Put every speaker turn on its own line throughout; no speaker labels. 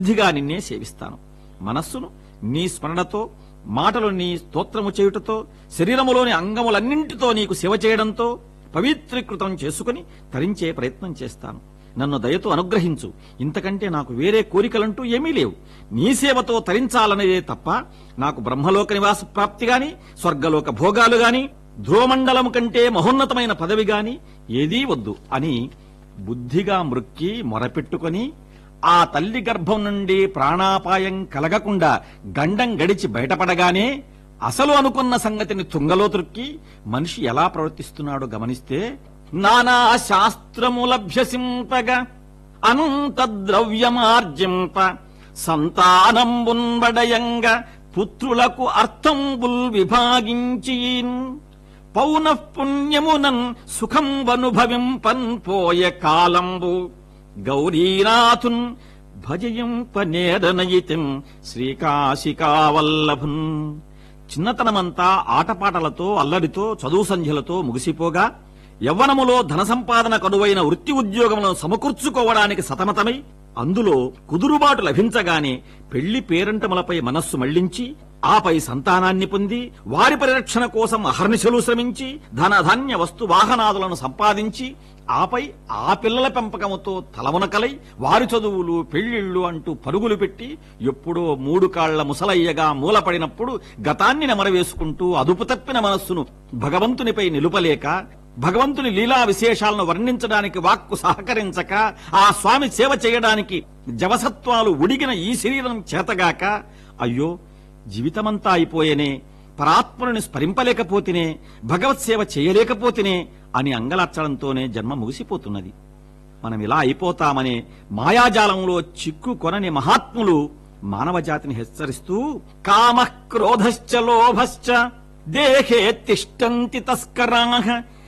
బుద్ధిగా నిన్నే సేవిస్తాను మనస్సును నీ స్మరణతో మాటలు నీ స్తోత్రము చేయుటతో శరీరములోని అంగములన్నింటితో నీకు సేవ చేయడంతో పవిత్రీకృతం చేసుకుని తరించే ప్రయత్నం చేస్తాను నన్ను దయతో అనుగ్రహించు ఇంతకంటే నాకు వేరే కోరికలంటూ ఏమీ లేవు నీ సేవతో తరించాలనేదే తప్ప నాకు బ్రహ్మలోక నివాస ప్రాప్తి గాని స్వర్గలోక భోగాలు గాని ధ్రువమండలం కంటే మహోన్నతమైన పదవి గాని ఏదీ వద్దు అని బుద్ధిగా మృక్కి మొరపెట్టుకొని ఆ తల్లి గర్భం నుండి ప్రాణాపాయం కలగకుండా గండం గడిచి బయటపడగానే అసలు అనుకున్న సంగతిని తుంగలో త్రుక్కి మనిషి ఎలా ప్రవర్తిస్తున్నాడో గమనిస్తే నానా శాస్త్రములభ్యసింపగా అనంత ద్రవ్యమార్జింప సంతానంబున్బడయంగ పుత్రులకు అర్థంబుల్ విభాగించి పౌనఃపుణ్యమునన్ సుఖంబనుభవింపన్ పోయ కాలంబు గౌరీనాథున్ భజయింప నేరనయితిం శ్రీకాశికావల్లభున్ చిన్నతనమంతా ఆటపాటలతో అల్లరితో చదువు సంధ్యలతో ముగిసిపోగా యవ్వనములో ధన సంపాదన కనువైన వృత్తి ఉద్యోగములను సమకూర్చుకోవడానికి సతమతమై అందులో కుదురుబాటు లభించగానే పెళ్లి పేరంటములపై మనస్సు మళ్లించి ఆపై సంతానాన్ని పొంది వారి పరిరక్షణ కోసం అహర్నిశలు శ్రమించి ధనధాన్య వస్తు వాహనాదులను సంపాదించి ఆపై ఆ పిల్లల పెంపకముతో తలమునకలై వారి చదువులు పెళ్లిళ్ళు అంటూ పరుగులు పెట్టి ఎప్పుడో మూడు కాళ్ల ముసలయ్యగా మూలపడినప్పుడు గతాన్ని నెమరవేసుకుంటూ అదుపు తప్పిన మనస్సును భగవంతునిపై నిలుపలేక భగవంతుని లీలా విశేషాలను వర్ణించడానికి వాక్కు సహకరించక ఆ స్వామి సేవ చేయడానికి జవసత్వాలు ఉడిగిన ఈ శరీరం చేతగాక అయ్యో జీవితమంతా అయిపోయేనే పరాత్మని స్మరింపలేకపోతేనే భగవత్ సేవ చేయలేకపోతేనే అని అంగలార్చడంతోనే జన్మ ముగిసిపోతున్నది మనం ఇలా అయిపోతామనే మాయాజాలంలో చిక్కు కొనని మహాత్ములు మానవ జాతిని హెచ్చరిస్తూ కామ క్రోధశ్చ లోభశ్చ దేహే తిష్టంతి తస్కరాః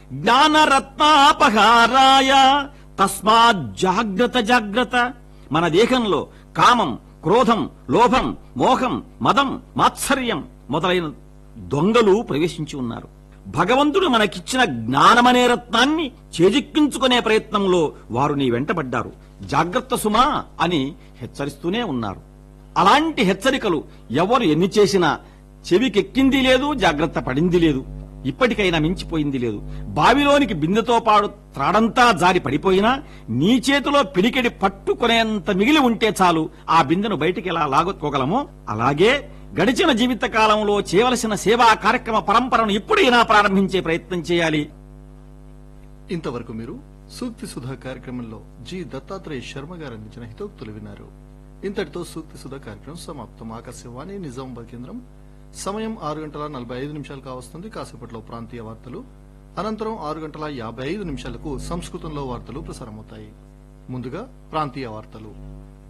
జ్ఞానరత్నాపహారాయ తస్మాత్ జాగ్రత్త జాగ్రత్త మన దేహంలో కామం క్రోధం లోభం మోహం మదం మాత్సర్యం మొదలైన దొంగలు ప్రవేశించి ఉన్నారు భగవంతుడు మనకిచ్చిన జ్ఞానమనే రత్నాన్ని చేజిక్కించుకునే ప్రయత్నంలో వారు నీ వెంటబడ్డారు జాగ్రత్త సుమా అని హెచ్చరిస్తూనే ఉన్నారు అలాంటి హెచ్చరికలు ఎవరు ఎన్ని చేసినా చెవికెక్కింది లేదు జాగ్రత్త పడింది లేదు ఇప్పటికైనా మించిపోయింది లేదు బావిలోనికి బిందెతో పాడు త్రాడంతా జారి పడిపోయినా నీ చేతిలో పిడికెడి పట్టుకునేంత మిగిలి ఉంటే చాలు ఆ బిందెను బయటికి ఎలా లాగొట్టుకోగలమో అలాగే గడిచిన జీవిత కాలంలో చేయవలసిన సేవా కార్యక్రమ పరంపరను ఇప్పుడైనా ప్రారంభించే ప్రయత్నం చేయాలి
ఇంతవరకు మీరు సూక్తి సుధా కార్యక్రమంలో జి దత్తాత్రేయ శర్మ గారు అందించిన హితోక్తులు విన్నారు ఇంతటితో సూక్తి సుధా కార్యక్రమం సమాప్తం ఆకాశవాణి నిజామాబాద్ కేంద్రం సమయం ఆరు గంటల నలభై ఐదు నిమిషాలు కావస్తుంది కాసేపట్లో ప్రాంతీయ వార్తలు అనంతరం ఆరు గంటల యాభై ఐదు నిమిషాలకు సంస్కృతంలో వార్తలు ప్రసారమవుతాయి ముందుగా ప్రాంతీయ వార్తలు